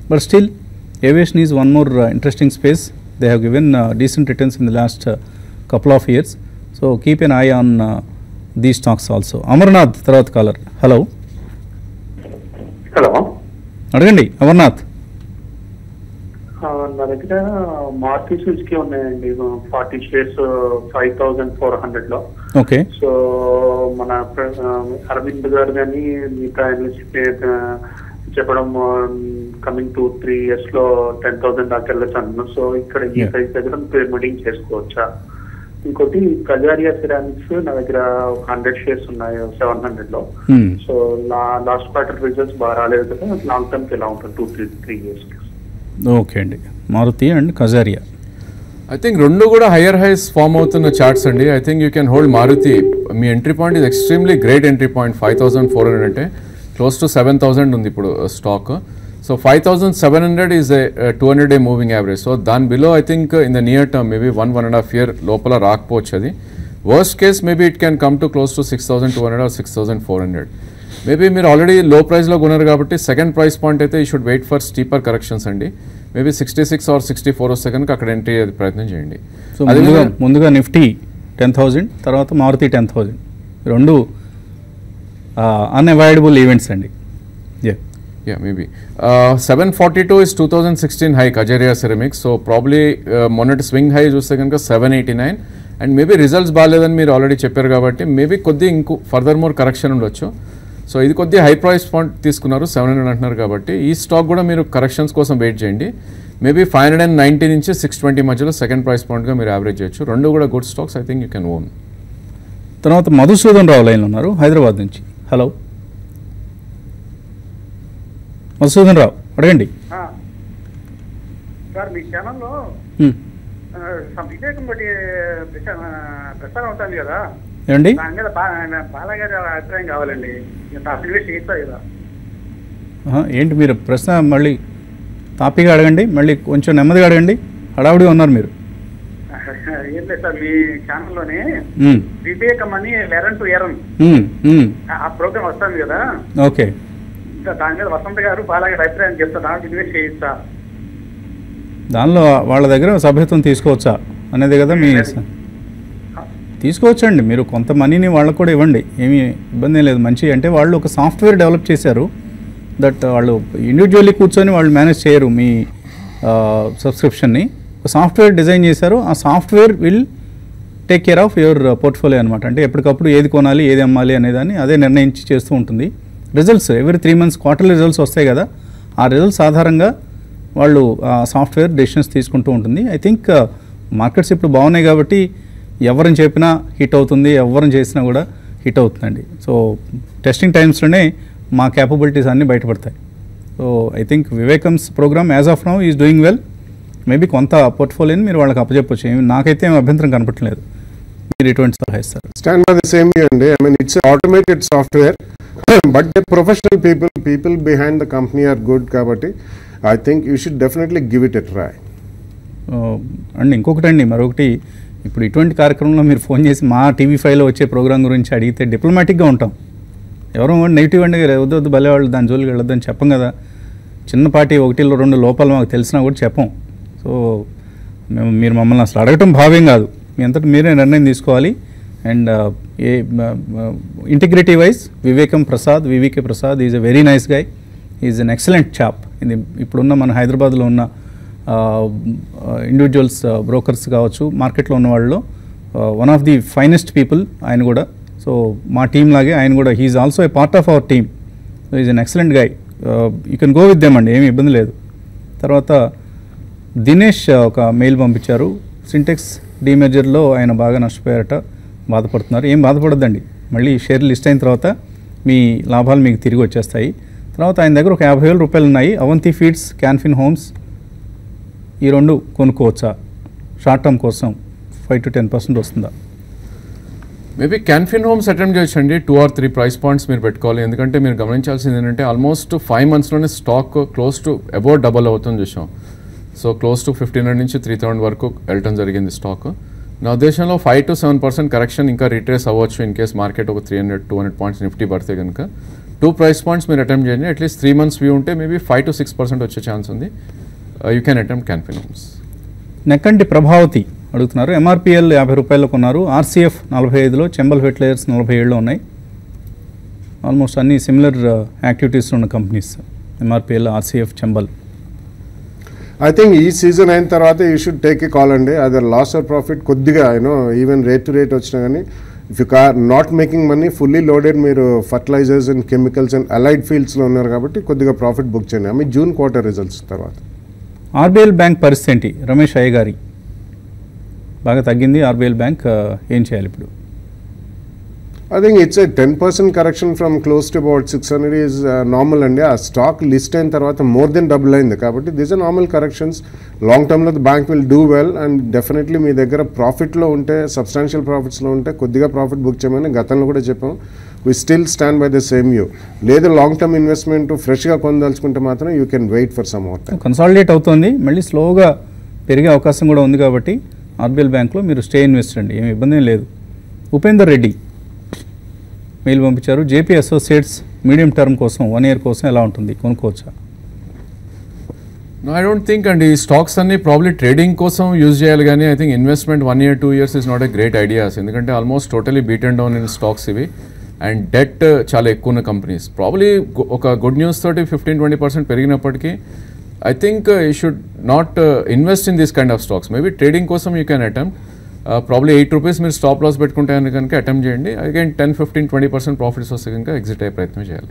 But still, aviation is one more uh, interesting space. They have given uh, decent returns in the last uh, couple of years. So keep an eye on uh, these stocks also. Amarnath తర్వాత కాలర్ హలో హలో అడగండి అమర్నాథ్ నా దగ్గర మార్కెట్ సుజుకి ఉన్నాయండి forty shares five thousand four hundred లో ఓకే సో మన ప్ర- ఆ, అరవింద్ గారు కానీ మిగతా analysts చెప్పే- ఆ, చెప్పడం కమింగ్ టూ త్రీ ఇయర్స్ లో టెన్ థౌసండ్ దాకా వెళ్ళొచ్చు అంటున్నారు సో ఇక్కడ ఈ Yeah. ప్రైస్ దగ్గర మీటింగ్ చేసుకోవచ్చా ఇంకోటి కజారియా సిరామిక్స్ నా దగ్గర ఒక హండ్రెడ్ షేర్స్ ఉన్నాయి సెవెన్ హండ్రెడ్ లో Hmm. So last quarter results బాగా రాలేదు కదా లాంగ్ టర్మ్ కి ఎలా ఉంటుంది two three three years okay అండి Maruti and Kajaria I think రెండు కూడా హయ్యర్ హైస్ ఫామ్ అవుతున్న చార్ట్స్ అండి I think you can hold Maruti మీ entry point is extremely great entry point five thousand four hundred అంటే క్లోజ్ టు సెవెన్ థౌసండ్ ఉంది ఇప్పుడు stock so five thousand seven hundred is two hundred day moving average so దాని below I think in the near term maybe one one and half year లోపల రాకపోవచ్చు అది worst case maybe it can come to close to six thousand two hundred or six thousand four hundred maybe మీరు ఆల్రెడీ లో ప్రైస్లో కొన్నారు కాబట్టి సెకండ్ ప్రైస్ పాయింట్ అయితే ఈ should wait for steeper corrections అండి maybe sixty six or sixty four వస్తే కనుక అక్కడ ఎంట్రీ అయ్యే ప్రయత్నం చేయండి సో అదే ముందుగా విధంగా- ముందుగా నిఫ్టీ టెన్ థౌజండ్ తర్వాత మారుతి టెన్ థౌజండ్ రెండు అన్అవాయిడబుల్ ఈవెంట్స్ అండి Yeah. Yeah, maybe. Uh, 742 is 2016 high Kajaria Ceramics. So probably uh, మొన్నటి స్వింగ్ హై చూస్తే కనుక seven eighty nine and maybe results బాగాలేదని మీరు ఆల్రెడీ చెప్పారు కాబట్టి మేబీ కొద్ది ఇంకో ఫర్దర్ మోర్ కరెక్షన్ ఉండొచ్చు సో ఇది కొద్ది హై ప్రైస్ పాయింట్ తీసుకున్నారు సెవెన్ హండ్రెడ్ అంటున్నారు కాబట్టి ఈ స్టాక్ కూడా మీరు కరెక్షన్స్ కోసం వెయిట్ చేయండి maybe five hundred and ninety నుంచి సిక్స్ ట్వంటీ మధ్యలో సెకండ్ ప్రైస్ పాయింట్గా మీరు యావరేజ్ చేయొచ్చు రెండు కూడా good stocks I think you can own తర్వాత మధుసూదన్ రావు లైన్లో ఉన్నారు హైదరాబాద్ నుంచి హలో మధుసూదన్ రావు అడగండి సార్ మీ ఛానల్లో Hmm. సమ్ వివేకం బట్టి ప్రసా- ప్రసారం అవుతుంది కదా ఏమండి దాని మీద బా- బాలగారి అభిప్రాయం కావాలండి ఇంత అప్లికేషన్ చేస్తా కదా ఆహా, ఏంటి మీరు ప్రశ్న మళ్ళీ తాపిగా అడగండి మళ్ళీ కొంచెం నెమ్మదిగా అడగండి హడావుడిగా ఉన్నారు మీరు ఏం లేదు సార్ మీ ఛానల్లోనే మ్మ్. వివేకం అని లెరన్ టు ఎరన్ మ్మ్. మ్మ్. ఆ ప్రోగ్రామ్ వస్తుంది కదా ఓకే ఇంకా దాని మీద వసంత గారు బాలగారి అభిప్రాయం చెప్తా దాంట్లో ఇన్వెస్ట్ చేయిస్తా దానిలో వాళ్ళ దగ్గర సభ్యత్వం తీసుకోవచ్చా అనేది కదా మీ స- తీసుకోవచ్చండి మీరు కొంత మనీని వాళ్ళకు కూడా ఇవ్వండి ఏమీ ఇబ్బంది ఏం లేదు మంచి అంటే వాళ్ళు ఒక సాఫ్ట్వేర్ డెవలప్ చేశారు దట్ వాళ్ళు ఇండివిజువల్లీ కూర్చొని వాళ్ళు మేనేజ్ చేయరు మీ సబ్స్క్రిప్షన్ని ఒక సాఫ్ట్వేర్ డిజైన్ చేశారు ఆ software will take care of your portfolio అనమాట అంటే ఎప్పటికప్పుడు ఏది కొనాలి ఏది అమ్మాలి అనేదాన్ని అదే నిర్ణయించి చేస్తూ ఉంటుంది results every three months quarterly results వస్తాయి కదా ఆ రిజల్ట్స్ ఆధారంగా వాళ్ళు ఆ సాఫ్ట్వేర్ డెసిషన్స్ తీసుకుంటూ ఉంటుంది ఐ థింక్ మార్కెట్స్ ఇప్పుడు బాగున్నాయి కాబట్టి ఎవరిని చెప్పినా హిట్ అవుతుంది ఎవరిని చేసినా కూడా హిట్ అవుతుందండి సో టెస్టింగ్ టైమ్స్లోనే మా క్యాపబిలిటీస్ అన్నీ బయటపడతాయి so I think Vivekam's program as of now is doing well maybe కొంత పోర్ట్ఫోలియోని మీరు వాళ్ళకి అప్పచెప్పొచ్చు ఏమి నాకైతే ఏం అభ్యంతరం కనపట్లేదు మీరు ఎటువంటి సలహా ఇస్తారు స్టాండ్ బై ద సేమ్ అండి I mean it's automated software but the professional people people behind the company are good కాబట్టి I think you should definitely give it a try ఆ, అండ్ ఇంకొకటి అండి మరొకటి ఇప్పుడు ఇటువంటి కార్యక్రమంలో మీరు ఫోన్ చేసి మా టీవీ ఫైవ్లో వచ్చే ప్రోగ్రామ్ గురించి అడిగితే డిప్లొమాటిక్గా ఉంటాం ఎవరో నెగిటివ్ అండి వద్దు వద్దు భలే వాళ్ళు దాని జోలికి వెళ్ళొద్దని చెప్పం కదా చిన్నపాటి ఒకటిలో రెండు లోపాలు మాకు తెలిసినా కూడా చెప్పం సో మేము మీరు మమ్మల్ని అసలు అడగటం భావ్యం కాదు మీ అంతటి మీరే నిర్ణయం తీసుకోవాలి and A integrity wise Vivekam Prasad VVK Prasad is a very nice guy is an excellent chap ఇది ఇప్పుడున్న మన హైదరాబాద్లో ఉన్న ఇండివిజువల్స్ బ్రోకర్స్ కావచ్చు మార్కెట్లో ఉన్న వాళ్ళలో one of the finest people ఆయన కూడా సో మా టీం లాగే ఆయన కూడా he's also a part of our team so is an excellent guy you can go with them అండి ఏమీ ఇబ్బంది లేదు తర్వాత దినేష్ uh, ఒక మెయిల్ పంపించారు సింటెక్స్ డీమెజర్లో ఆయన బాగా నష్టపోయారట బాధపడుతున్నారు ఏం బాధపడద్దండి మళ్ళీ షేర్ లిస్ట్ అయిన తర్వాత మీ లాభాలు మీకు తిరిగి వచ్చేస్తాయి తర్వాత ఆయన దగ్గర ఒక యాభై వేల రూపాయలు ఉన్నాయి అవంతి ఫీడ్స్ క్యాన్ఫిన్ హోమ్స్ ఈ రెండు కొనుక్కోవచ్చా షార్ట్ టర్మ్ కోసం ఫైవ్ టు టెన్ పర్సెంట్ వస్తుందా మేబీ క్యాన్ఫిన్ హోమ్స్ అటెంప్ట్ చేయొచ్చండి two or three price points మీరు పెట్టుకోవాలి ఎందుకంటే మీరు గమనించాల్సింది ఏంటంటే ఆల్మోస్ట్ ఫైవ్ మంత్స్లోనే stock close to about double అవుతుంది చూసాం so close to fifteen hundred నుంచి త్రీ థౌసండ్ వరకు వెళ్ళటం జరిగింది స్టాక్ నా ఉద్దేశంలో five to seven percent correction ఇంకా రిట్రేస్ అవ్వచ్చు ఇన్ కేస్ మార్కెట్ ఒక three hundred two hundred points Nifty పడితే కనుక టూ ప్రైస్ పాయింట్స్ మీరు అటెంప్ట్ చేయండి అట్లీస్ట్ త్రీ మంత్స్ వ్యూ ఉంటే maybe five to six percent వచ్చే ఛాన్స్ ఉంది you can attempt Canfin Homes Nekkanti Prabhavathi అడుగుతున్నారు ఎంఆర్పిఎల్ యాభై రూపాయలకు కొన్నారు ఆర్సీఎఫ్ నలభై ఐదులో చెంబల్ ఫెర్టిలైజర్స్ నలభై ఏడులో ఉన్నాయి ఆల్మోస్ట్ అన్ని సిమిలర్ యాక్టివిటీస్ ఉన్న companies MRPL RCF Chambal I think ఈ సీజన్ అయిన తర్వాత you should take a call అండి అదే లాస్ ఆర్ ప్రాఫిట్ కొద్దిగా you know even rate to rate వచ్చినా కానీ if you car not making money fully loaded మీరు fertilisers and chemicals and allied ఫీల్డ్స్లో ఉన్నారు కాబట్టి కొద్దిగా ప్రాఫిట్ బుక్ చేయండి I mean June quarter results తర్వాత ఆర్బీఎల్ బ్యాంక్ పరిస్థితి ఏంటి రమేష్ అయ్య గారి బాగా తగ్గింది ఆర్బీఎల్ బ్యాంక్ ఆ, ఏం చేయాలి ఇప్పుడు I think it's a ten percent correction from close to about six hundred is normal అండి ఆ స్టాక్ లిస్ట్ అయిన తర్వాత మోర్ దెన్ డబుల్ అయింది కాబట్టి this are normal corrections long టర్మ్లో the bank will do well and definitely మీ దగ్గర ప్రాఫిట్లో ఉంటే సబ్స్టాన్షియల్ ప్రాఫిట్స్లో ఉంటే కొద్దిగా ప్రాఫిట్ బుక్ చేయమని గతంలో కూడా చెప్పాం we still stand by the same you లేదు లాంగ్ టర్మ్ ఇన్వెస్ట్మెంట్ ఫ్రెష్గా కొనదలుచుకుంటే మాత్రం you can wait for some more time consolidate అవుతోంది మళ్ళీ స్లోగా పెరిగే అవకాశం కూడా ఉంది కాబట్టి ఆర్బీఎల్ బ్యాంక్లో మీరు స్టే ఇన్వెస్ట్ అండి ఏమి ఇబ్బంది ఏం లేదు ఉపేందర్ రెడ్డి మెయిల్ పంపించారు జేపీ అసోసియేట్స్ మీడియం టర్మ్ కోసం వన్ ఇయర్ కోసం ఎలా ఉంటుంది కొనుక్కోవచ్చా నో ఐ డోంట్ థింక్ అండి ఈ స్టాక్స్ అన్ని ప్రాబ్లీ ట్రేడింగ్ కోసం యూజ్ చేయాలి కానీ I think investment one year two years is not a great ideas ఎందుకంటే almost totally beat and down in stocks ఇవి అండ్ డెట్ చాలా ఎక్కువ ఉన్న కంపెనీస్ ప్రాబ్లీ ఒక గుడ్ న్యూస్ తోటి ఫిఫ్టీన్ ట్వంటీ పర్సెంట్ పెరిగినప్పటికీ I think you should not invest in this kind of stocks maybe trading కోసం you can attempt probably eight rupees మీరు స్టాప్ లాస్ పెట్టుకుంటే కనుక అటెంప్ట్ చేయండి again ten fifteen twenty percent profits వస్తే కనుక ఎగ్జిట్ అయ్యే ప్రయత్నం చేయాలి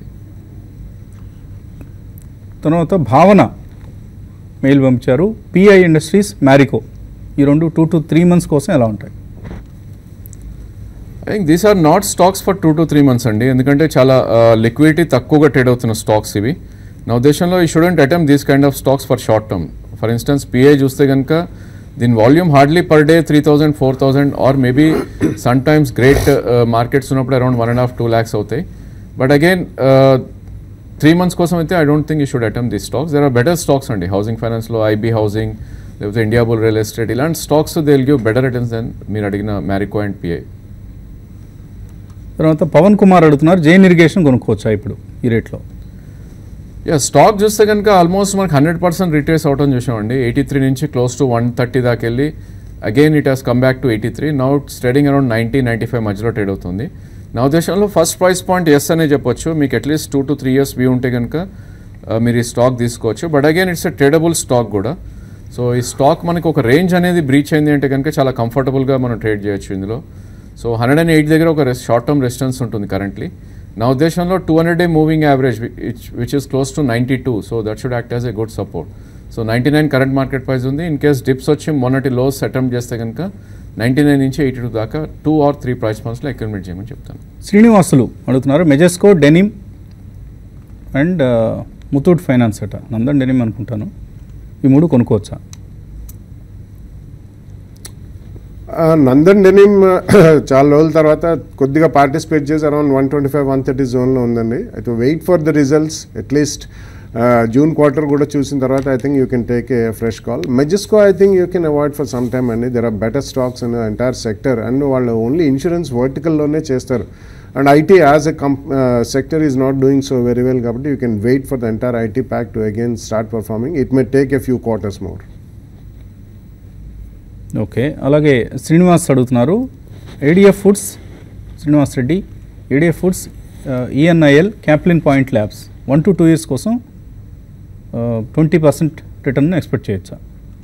తర్వాత భావన మెయిల్ పంపించారు పిఐ ఇండస్ట్రీస్ మ్యారికో ఈ రెండు టూ టు త్రీ మంత్స్ కోసం ఎలా ఉంటాయి I think these are not stocks for two to three months అండి ఎందుకంటే చాలా లిక్విడిటీ తక్కువగా ట్రేడ్ అవుతున్న స్టాక్స్ ఇవి నా ఉద్దేశంలో ఈ shouldn't attempt these kind of stocks for short term for instance PI చూస్తే కనుక దీని volume hardly per day three thousand four thousand or maybe some times great markets ఉన్నప్పుడు around one and half two lakhs అవుతాయి బట్ అగైన్ త్రీ మంత్స్ కోసం అయితే I don't think you should attempt this stocks there are better stocks అండి హౌసింగ్ ఫైనాన్స్లో ఐబీ హౌసింగ్ లేకపోతే ఇండియా బుల్ రియల్ ఎస్టేట్ ఇలాంటి stocks they will give better returns then మీరు అడిగిన మ్యారికో అండ్ పిఐ తర్వాత పవన్ కుమార్ అడుగుతున్నారు జైన్ ఇరిగేషన్ కొనుక్కోవచ్చా ఇప్పుడు ఈ రేట్లో యా స్టాక్ చూస్తే కనుక ఆల్మోస్ట్ మనకి హండ్రెడ్ పర్సెంట్ రిట్రేస్ అవటం చూసామండి ఎయిటీ త్రీ నుంచి క్లోజ్ టు వన్ థర్టీ దాకా వెళ్ళి again it has come back to eighty three now trading around ninety ninety five మధ్యలో ట్రేడ్ అవుతుంది నా ఉద్దేశంలో ఫస్ట్ ప్రైస్ పాయింట్ ఎస్ అనే చెప్పొచ్చు మీకు at least two to three years view ఉంటే కనుక ఆ, మీరు ఈ స్టాక్ తీసుకోవచ్చు but again it's a tradable stock కూడా సో ఈ స్టాక్ మనకి ఒక రేంజ్ అనేది బ్రీచ్ అయింది అంటే కనుక చాలా కంఫర్టబుల్గా మనం ట్రేడ్ చేయొచ్చు ఇందులో సో హండ్రెడ్ అండ్ ఎయిట్ దగ్గర ఒక షార్ట్ టర్మ్ రెసిస్టెన్స్ ఉంటుంది కరెంట్లీ నా ఉద్దేశంలో two hundred day moving average which is close to ninety two so that should act as a good support so ninety nine current market price ఉంది ఇన్ కేస్ డిప్స్ వచ్చి మొన్నటి లోస్ అటెంప్ట్ చేస్తే కనుక నైంటీ నైన్ నుంచి ఎయిటీ టూ దాకా టూ ఆర్ త్రీ ప్రైస్ పాయింట్స్లో అక్యుమిలేట్ చేయమని చెప్తాను శ్రీనివాసులు అడుగుతున్నారు Majesco denim and Muthoot finance అట నందన్ డెనిమ్ అనుకుంటాను ఈ మూడు కొనుక్కోవచ్చా ఆ, నందన్ డెనిమ్ చాలా రోజుల తర్వాత కొద్దిగా పార్టిసిపేట్ చేసి around one twenty five one thirty జోన్లో ఉందండి అయితే wait for the results at least June quarter కూడా చూసిన తర్వాత I think you can take a fresh call Majesco I think you can avoid for some time అండి there are better stocks in entire sector and వాళ్ళు ఓన్లీ ఇన్సూరెన్స్ వర్టికల్లోనే చేస్తారు and IT as a comp sector is not doing so very well కాబట్టి you can wait for the entire IT pack to again start performing it may take a few quarters more okay అలాగే శ్రీనివాస్ అడుగుతున్నారు ADF foods Srinivas Reddy ADF foods ENIL Caplin point labs one to two years కోసం ట్వంటీ పర్సెంట్ రిటర్న్ ఎక్స్పెక్ట్ చేయొచ్చా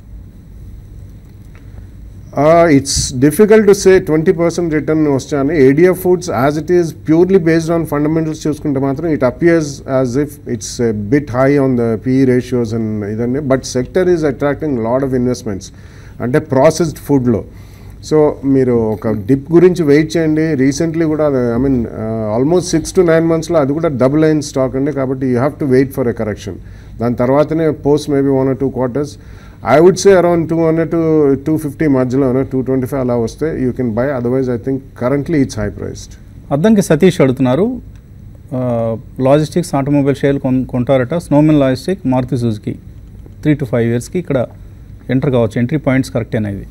it's difficult to say twenty percent return వచ్చాను ADF foods as it is purely based on fundamentals చూసుకుంటే మాత్రం it appears as if it's bit high on the P ratios and ఇదన్నీ but sector is attracting lot of investments అంటే ప్రాసెస్డ్ ఫుడ్లో సో మీరు ఒక డిప్ గురించి వెయిట్ చేయండి రీసెంట్లీ కూడా I mean almost six to nine మంత్స్లో అది కూడా డబుల్ అయిన స్టాక్ అండి కాబట్టి you have to wait for a correction దాని తర్వాతనే post maybe one or two quarters I would say around two hundred to two fifty మధ్యలో టూ ట్వంటీ ఫైవ్ అలా వస్తే you can buy otherwise I think currently it's high priced Addanki Satish అడుగుతున్నారు లాజిస్టిక్స్ ఆటోమొబైల్ షేర్లు కొన్ కొంటారట Snowman logistic Maruti Suzuki three to five ఇయర్స్కి ఇక్కడ ఎంటర్ కావచ్చు ఎంట్రీ పాయింట్స్ కరెక్టేనా ఇది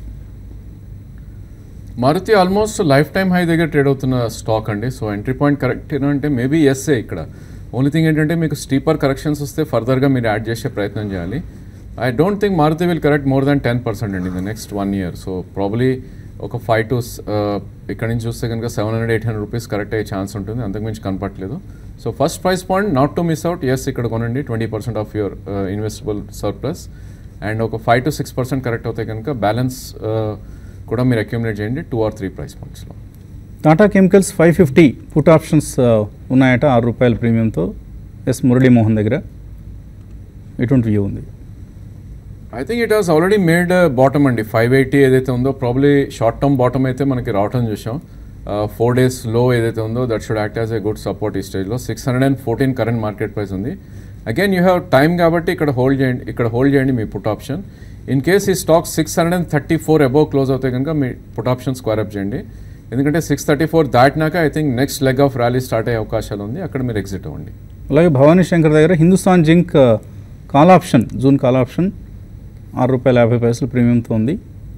Maruti almost life time high దగ్గర ట్రేడ్ అవుతున్న స్టాక్ అండి సో ఎంట్రీ పాయింట్ కరెక్ట్ అంటే మేబీ ఎస్ఏ ఇక్కడ ఓన్లీ థింగ్ ఏంటంటే మీకు స్టీపర్ కరెక్షన్స్ వస్తే ఫర్దర్గా మీరు యాడ్ చేసే ప్రయత్నం చేయాలి I don't think Maruti will correct more than ten percent అండి in the next one year so probably ఒక ఫైవ్ టు ఇక్కడ నుంచి చూస్తే కనుక seven hundred eight hundred rupees correct అయ్యే ఛాన్స్ ఉంటుంది అంతకుమించి కనపట్లేదు so first price point not to miss out yes ఇక్కడ కొనండి twenty percent of your investable surplus and ఒక five to six percent correct అవుతాయి కనుక బ్యాలెన్స్ కూడా మీరు అక్యూములేట్ చేయండి టూ ఆర్ త్రీ ప్రైస్ పాయింట్స్లో Tata chemicals five fifty put options ఉన్నాయట ఆరు రూపాయల ప్రీమియంతో ఎస్ మురళీమోహన్ దగ్గర ఎటువంటి వ్యూ ఉంది I think it has already made bottom అండి ఫైవ్ ఎయిటీ ఏదైతే ఉందో ప్రాబ్లీ షార్ట్ టర్మ్ బాటమ్ అయితే మనకి రావటం చూసాం ఫోర్ డేస్ లో ఏదైతే ఉందో that should act as a good support ఈ స్టేజ్లో six hundred and fourteen current market price ఉంది అగైన్ యూ హ్యావ్ టైం కాబట్టి ఇక్కడ హోల్డ్ చేయండి ఇక్కడ హోల్డ్ చేయండి మీ పుట్ ఆప్షన్ ఇన్ కేస్ ఈ stock six hundred and thirty four above close అవుతాయి కనుక మీ పుట్ ఆప్షన్ స్క్వేర్ అప్ చేయండి ఎందుకంటే సిక్స్ థర్టీ ఫోర్ దాటినాక I think next leg of rally start అయ్యే అవకాశాలు ఉంది అక్కడ మీరు ఎగ్జిట్ అవ్వండి అలాగే భవానీ శంకర్ దగ్గర Hindustan zinc call option June call option ఆరు రూపాయల యాభై పైసలు ప్రీమియంతో ఉంది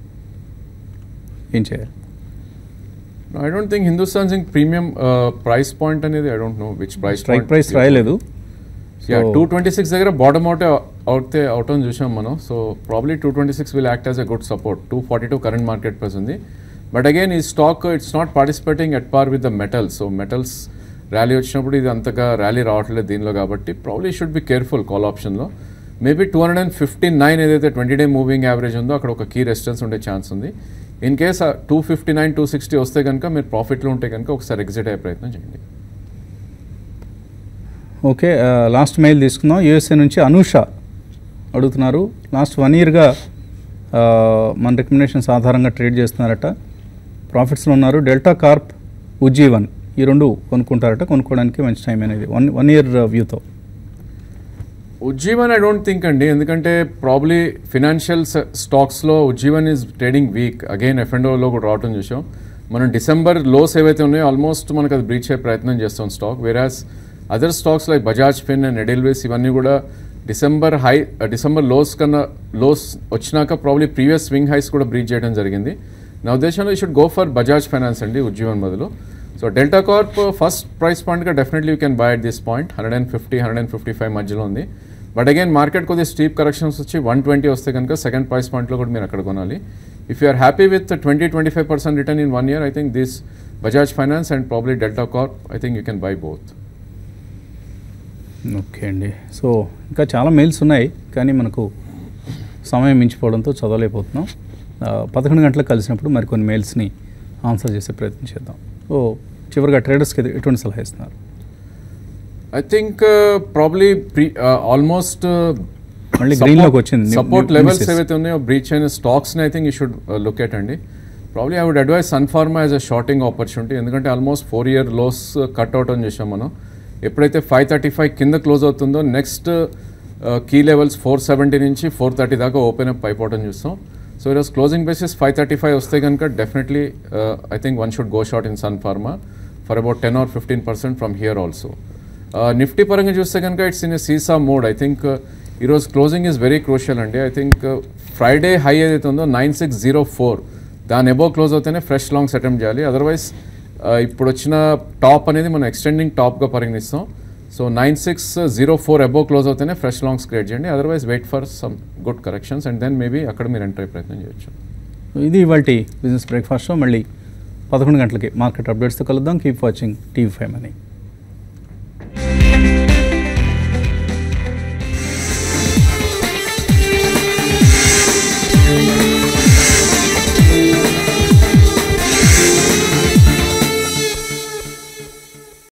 ఏం చేయాలి I don't think Hindustan zinc premium price point అనేది I don't know which price strike price రాయలేదు yeah So- two twenty six దగ్గర బాటమ్ అవుట్ అవుతే అవుట్ అని చూసాం మనం so probably two twenty six will act as a good support two forty two current market price ఉంది బట్ అగైన్ ఈ stock it's not participating at par with the metals so metals rally వచ్చినప్పుడు ఇది అంతగా ర్యాలీ రావట్లేదు దీనిలో కాబట్టి probably should be careful call ఆప్షన్లో maybe two hundred and fifty nine ఏదైతే ట్వంటీ డే మూవింగ్ యావరేజ్ ఉందో అక్కడ ఒక కీ రెసిస్టెన్స్ ఉండే ఛాన్స్ ఉంది in case two fifty nine two sixty వస్తే కనుక మీరు ప్రాఫిట్లో ఉంటే కనుక ఒకసారి ఎగ్జిట్ అయ్యే ప్రయత్నం చేయండి ఓకే లాస్ట్ మెయిల్ తీసుకుందాం యూఎస్ఏ నుంచి అనూష అడుగుతున్నారు లాస్ట్ వన్ ఇయర్గా మన రికమెండేషన్స్ ఆధారంగా ట్రేడ్ చేస్తున్నారట ప్రాఫిట్స్లో ఉన్నారు డెల్టా కార్ప్ ఉజ్జీవన్ ఈ రెండు కొనుక్కుంటారట కొనుక్కోవడానికి మంచి టైం అనేది వన్ వన్ ఇయర్ వ్యూతో ఉజ్జీవన్ ఐ డోంట్ థింక్ అండి ఎందుకంటే ప్రాబ్లీ ఫినాన్షియల్ స్టాక్స్లో Ujjivan is trading weak again F and ఓలో కూడా రావటం చూసాం మనం డిసెంబర్ లోస్ ఏవైతే ఉన్నాయో ఆల్మోస్ట్ మనకు అది బ్రీచ్ అయ్యే ప్రయత్నం చేస్తాం stock whereas other stocks like Bajaj fin and Edelweiss ఇవన్నీ కూడా డిసెంబర్ హై డిసెంబర్ లోస్ కన్నా లోస్ వచ్చినాక ప్రాబ్లీ ప్రీవియస్ స్వింగ్ హైస్ కూడా బ్రీచ్ చేయడం జరిగింది నా ఉద్దేశంలో ఈ should go for Bajaj finance అండి ఉజ్జీవన్ బదులు so delta corp first price పాయింట్గా definitely you can buy at this point hundred and fifty hundred and fifty five మధ్యలో ఉంది బట్ అగైన్ మార్కెట్ కొద్దిగా స్టీప్ కరెక్షన్స్ వచ్చి వన్ ట్వంటీ వస్తే కనుక సెకండ్ ప్రైస్ పాయింట్లో కూడా మీరు అక్కడ కొనాలి if you are happy with twenty twenty five percent return in one year I think this Bajaj finance and probably delta corp I think you can buy both okay అండి సో ఇంకా చాలా మెయిల్స్ ఉన్నాయి కానీ మనకు సమయం మించిపోవడంతో చదవలేకపోతున్నాం ఆ, పదకొండు గంటలకు కలిసినప్పుడు మరికొన్ని మెయిల్స్ని ఆన్సర్ చేసే ప్రయత్నం చేద్దాం సో చివరిగా ట్రేడర్స్కి ఎటువంటి సలహా ఇస్తున్నారు I think probably pre almost మళ్ళీ గ్రీన్లోకి వచ్చింది న్యూ- సపోర్ట్ న్యూ- లెవెల్స్ న్యూసెస్. ఏవైతే ఉన్నాయో బ్రీచ్ అయిన స్టాక్స్ని I think you should look at అండి probably I would advise Sun Pharma as a shorting opportunity ఎందుకంటే almost four year lows cut out అని చేసాం మనం ఎప్పుడైతే ఫైవ్ థర్టీ ఫైవ్ కింద క్లోజ్ అవుతుందో next key levels four seventy నుంచి ఫోర్ థర్టీ దాకా ఓపెన్ అప్ అయిపోవడం చూస్తాం సో ఈరోజు closing basis five thirty five వస్తే కనుక definitely I think one should go short in Sun Pharma for about ten or fifteen percent from here also Nifty పరంగా చూస్తే కనుక it's in seesaw mode I think ఈరోజు క్లోజింగ్ ఈజ్ వెరీ క్రూషియల్ అండి ఐ థింక్ ఫ్రైడే హై ఏదైతే ఉందో నైన్ సిక్స్ జీరో ఫోర్ దాని ఎబో క్లోజ్ అవుతేనే ఫ్రెష్ లాంగ్స్ అటెంప్ట్ చేయాలి అదర్వైజ్ ఇప్పుడు వచ్చిన టాప్ అనేది మనం ఎక్స్టెండింగ్ టాప్గా పరిగణిస్తాం so nine six zero four above close అవుతేనే ఫ్రెష్ లాంగ్స్ క్రియేట్ చేయండి otherwise wait for some good corrections and then maybe అక్కడ మీరు ఎంటర్ అయ్యే ప్రయత్నం చేయొచ్చు ఇది ఇవాళ బిజినెస్ బ్రేక్ఫాస్ట్ షో మళ్ళీ పదకొండు గంటలకి మార్కెట్ అప్డేట్స్తో కలుద్దాం keep watching TV five money Thank you.